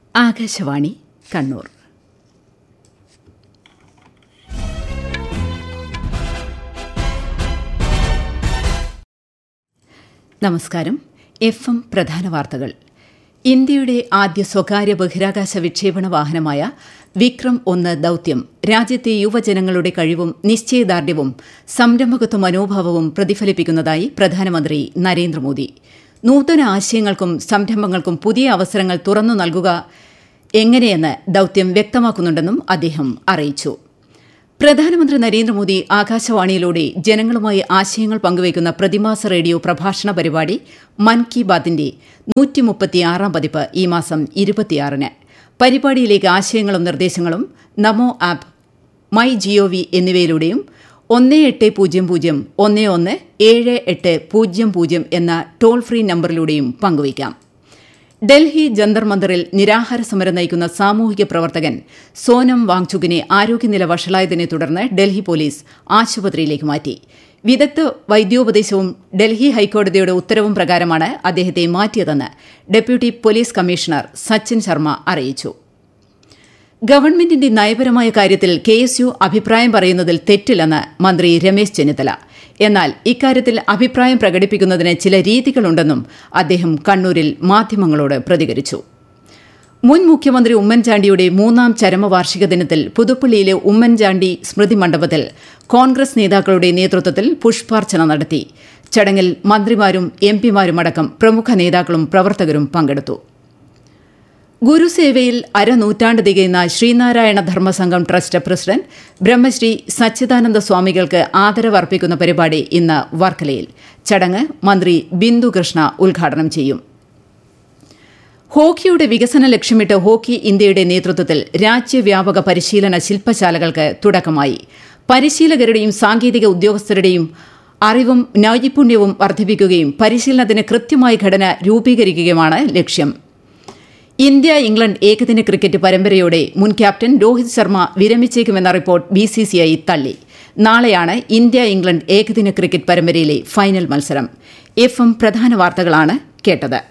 ആകാശവാണി കണ്ണൂർ നമസ്കാരം F M പ്രധാന വാർത്തകൾ ഇന്ത്യയുടെ ആദ്യ സ്വകാര്യ ബഹിരാകാശ വിക്ഷേപണ വാഹനമായ വിക്രം ഒന്ന് ദൌത്യം രാജ്യത്തെ യുവജനങ്ങളുടെ കഴിവും നിശ്ചയദാർഢ്യവും സംരംഭകത്വ മനോഭാവവും പ്രതിഫലിപ്പിക്കുന്നതായി പ്രധാനമന്ത്രി നരേന്ദ്രമോദി നൂതന ആശയങ്ങൾക്കും സംരംഭങ്ങൾക്കും പുതിയ അവസരങ്ങൾ തുറന്നു നൽകുക എങ്ങനെയെന്ന് ദൌത്യം വ്യക്തമാക്കുന്നുണ്ടെന്നും അദ്ദേഹം അറിയിച്ചു പ്രധാനമന്ത്രി നരേന്ദ്രമോദി ആകാശവാണിയിലൂടെ ജനങ്ങളുമായി ആശയങ്ങൾ പങ്കുവയ്ക്കുന്ന പ്രതിമാസ റേഡിയോ പ്രഭാഷണ പരിപാടി മൻ കി ബാത്തിന്റെ നൂറ്റിമുപ്പത്തിയാറാം പതിപ്പ് ഈ മാസം ഇരുപത്തിയാറിന് പരിപാടിയിലേക്ക് ആശയങ്ങളും നിർദ്ദേശങ്ങളും നമോ ആപ്പ് മൈ ജിഒവി എന്നിവയിലൂടെയും ഒന്ന് എട്ട് പൂജ്യം പൂജ്യം ഒന്ന് ഒന്ന് ഏഴ് എട്ട് പൂജ്യം പൂജ്യം എന്ന ടോൾ ഫ്രീ നമ്പറിലൂടെയും പങ്കുവയ്ക്കാം ഡൽഹി ജന്തർ മന്ദറിൽ നിരാഹാര സമരം നയിക്കുന്ന സാമൂഹിക പ്രവർത്തകൻ സോനം വാങ്ചുകിനെ ആരോഗ്യനില വഷളായതിനെ തുടർന്ന് ഡൽഹി പോലീസ് ആശുപത്രിയിലേക്ക് മാറ്റി വിദഗ്ധ വൈദ്യോപദേശവും ഡൽഹി ഹൈക്കോടതിയുടെ ഉത്തരവും പ്രകാരമാണ് അദ്ദേഹത്തെ മാറ്റിയതെന്ന് deputy police commissioner Sachin Sharma അറിയിച്ചു ഗവൺമെന്റിന്റെ നയപരമായ കാര്യത്തിൽ കെ എസ് യു അഭിപ്രായം പറയുന്നതിൽ തെറ്റില്ലെന്ന് മന്ത്രി രമേശ് ചെന്നിത്തല എന്നാൽ ഇക്കാര്യത്തിൽ അഭിപ്രായം പ്രകടിപ്പിക്കുന്നതിന് ചില രീതികളുണ്ടെന്നും അദ്ദേഹം കണ്ണൂരിൽ മാധ്യമങ്ങളോട് പ്രതികരിച്ചു മുൻ മുഖ്യമന്ത്രി ഉമ്മൻചാണ്ടിയുടെ മൂന്നാം ചരമവാർഷിക ദിനത്തിൽ പുതുപ്പള്ളിയിലെ ഉമ്മൻചാണ്ടി സ്മൃതി മണ്ഡപത്തിൽ കോൺഗ്രസ് നേതാക്കളുടെ നേതൃത്വത്തിൽ പുഷ്പാർച്ചന നടത്തി ചടങ്ങിൽ മന്ത്രിമാരും എം പിമാരുമടക്കം പ്രമുഖ നേതാക്കളും പ്രവർത്തകരും പങ്കെടുത്തു ഗുരുസേവയിൽ അരനൂറ്റാണ്ട് തികയുന്ന ശ്രീനാരായണ ധർമ്മസംഘം ട്രസ്റ്റ് പ്രസിഡന്റ് ബ്രഹ്മശ്രീ സച്ചിദാനന്ദ സ്വാമികൾക്ക് ആദരവ് അർപ്പിക്കുന്ന പരിപാടി ഇന്ന് വർക്കലയിൽ ചടങ്ങ് മന്ത്രി ബിന്ദു കൃഷ്ണ ഉദ്ഘാടനം ചെയ്യും ഹോക്കിയുടെ വികസനം ലക്ഷ്യമിട്ട് ഹോക്കി ഇന്ത്യയുടെ നേതൃത്വത്തിൽ രാജ്യവ്യാപക പരിശീലന ശില്പശാലകൾക്ക് തുടക്കമായി പരിശീലകരുടെയും സാങ്കേതിക ഉദ്യോഗസ്ഥരുടെയും അറിവും നൈപുണ്യവും വർദ്ധിപ്പിക്കുകയും പരിശീലനത്തിന് കൃത്യമായ ഘടന രൂപീകരിക്കുകയുമാണ് ലക്ഷ്യം ഇന്ത്യ ഇംഗ്ലണ്ട് ഏകദിന ക്രിക്കറ്റ് പരമ്പരയോടെ മുൻ ക്യാപ്റ്റൻ രോഹിത് ശർമ്മ വിരമിച്ചേക്കുമെന്ന റിപ്പോർട്ട് ബിസിസിഐ തള്ളി നാളെയാണ് ഇന്ത്യ ഇംഗ്ലണ്ട് ഏകദിന ക്രിക്കറ്റ് പരമ്പരയിലെ ഫൈനൽ മത്സരം എഫ് എം പ്രധാന വാർത്തകളാണ് കേട്ടത്